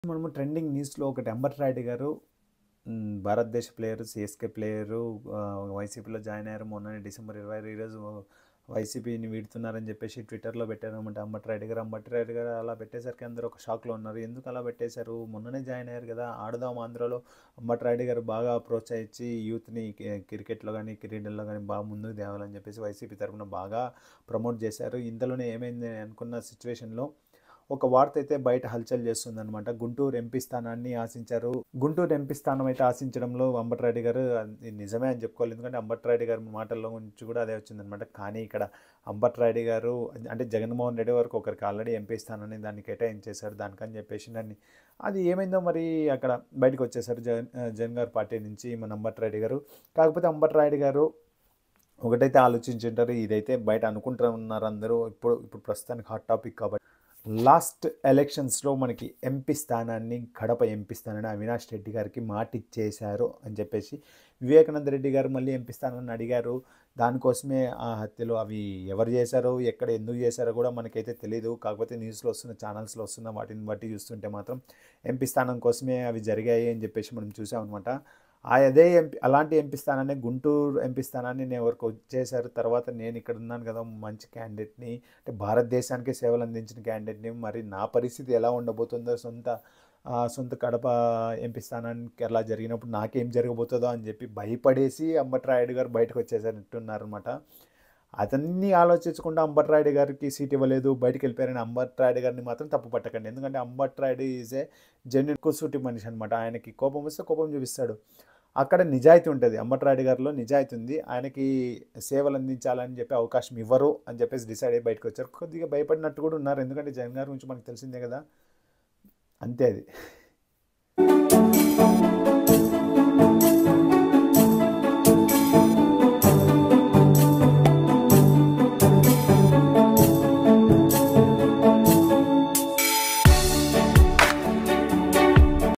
మనము ట్రెండింగ్ న్యూస్‌లో ఒకటి అంబర్ రాయుడు గారు హ్మ్, భారతదేశ ప్లేయరు, సీఎస్‌కే ప్లేయరు ఆహ్, వైసీపీలో జాయిన్ అయ్యారు. మొన్ననే డిసెంబర్ 26 ఈరోజు వైసీపీని వీడుతున్నారని చెప్పేసి ట్విట్టర్‌లో పెట్టారనమాట అంబటి రాయుడు గారు. అంబటి రాయుడు గారు అలా పెట్టేసరికి అందరూ ఒక షాక్‌లో ఉన్నారు. ఎందుకు అలా పెట్టేశారు? మొన్ననే జాయిన్ అయ్యారు కదా! ఆడుదాం ఆంధ్రాలో అంబటి రాయుడు గారు బాగా ప్రోత్సహించి యూత్‌ని కి క్రికెట్‌లో గాని, క్రీడల్లో గాని బాగా ముందుకు తేవాలని చెప్పేసి వైసీపీ తరపున బాగా ప్రమోట్ చేశారు. ఇంతలోనే ఏమైంది అనుకున్న సిట్యుయేషన్‌లో ఒక వార్త అయితే బయట హల్చల్ చేస్తుందనమాట. గుంటూరు ఎంపీ స్థానాన్ని ఆశించారు. గుంటూరు ఎంపీ స్థానం అయితే ఆశించడంలో అంబటి రాయుడు గారు అది నిజమే అని చెప్పుకోవాలి. ఎందుకంటే అంబటి రాయుడు గారి మాటల్లో నుంచి కూడా అదే వచ్చిందనమాట. కానీ ఇక్కడ అంబటి రాయుడు గారు అంటే జగన్మోహన్ రెడ్డి వరకు ఒకరికి ఆల్రెడీ ఎంపీ స్థానాన్ని దాన్ని కేటాయించేశారు. దానికని చెప్పేసి దాన్ని అది ఏమైందో మరి అక్కడ బయటకు వచ్చేసారు జగన్ ఆహ్, జగన్ గారి పార్టీ నుంచి మన అంబటి రాయుడు గారు. కాకపోతే అంబటి రాయుడు గారు ఒకటైతే ఆలోచించుంటారు. ఇదైతే బయట అనుకుంటున్నారు అందరూ. ఇప్పుడు ఇప్పుడు ప్రస్తుతానికి హాట్ టాపిక్ కాబట్టి లాస్ట్ ఎలక్షన్స్‌లో మనకి ఎంపీ స్థానాన్ని కడప ఎంపీ స్థానాన్ని అవినాష్ రెడ్డి గారికి మాటిచ్చేశారు అని చెప్పేసి వివేకానంద రెడ్డి గారు మళ్ళీ ఎంపీ స్థానాన్ని అడిగారు. దానికోసమే ఆ హత్యలు అవి ఎవరు చేశారో, ఎక్కడ ఎందుకు చేశారో కూడా మనకైతే తెలీదు. కాకపోతే న్యూస్‌లో వస్తున్న, ఛానల్స్‌లో వస్తున్న వాటిని బట్టి చూస్తుంటే మాత్రం ఎంపీ స్థానం కోసమే అవి జరిగాయి అని చెప్పేసి మనం చూసామనమాట. ఆ అదే ఎంపీ అలాంటి ఎంపీ స్థానాన్ని గుంటూరు ఎంపీ స్థానాన్ని నేను ఎవరికో ఇచ్చేశారు. తర్వాత నేను ఇక్కడ ఉన్నాను కదా! మంచి క్యాండిడేట్‌ని అంటే భారతదేశానికే సేవలు అందించిన క్యాండిడేట్‌ని మరి నా పరిస్థితి ఎలా ఉండబోతుందో సొంత ఆహ్, సొంత కడప ఎంపీ స్థానానికి అలా జరిగినప్పుడు నాకేం జరగబోతుందో అని చెప్పి భయపడేసి అంబటి రాయుడు గారు బయటకు వచ్చేసారన్నట్టున్నారనమాట. అతన్ని ఆలోచించకుండా అంబటి రాయుడు గారికి సీట్ ఇవ్వలేదు. బయటికి వెళ్ళిపోయారని అంబటి రాయుడు గారిని మాత్రం తప్పు పట్టకండి. ఎందుకంటే Ambati Rayudu is a genuine కూసూటి మనిషి అనమాట. ఆయనకి కోపం వస్తే కోపం చూపిస్తాడు. అక్కడ నిజాయితీ ఉంటది. అంబటి రాయుడు గారిలో నిజాయితీ ఉంది. ఆయనకి సేవలు అందించాలని చెప్పి అవకాశం ఇవ్వరు అని చెప్పేసి డిసైడ్ అయ్యి బయటకు వచ్చారు. కొద్దిగా భయపడినట్టు కూడా ఉన్నారు. ఎందుకంటే జగన్ గారి గురించి మనకు తెలిసిందే కదా! అంతే అది.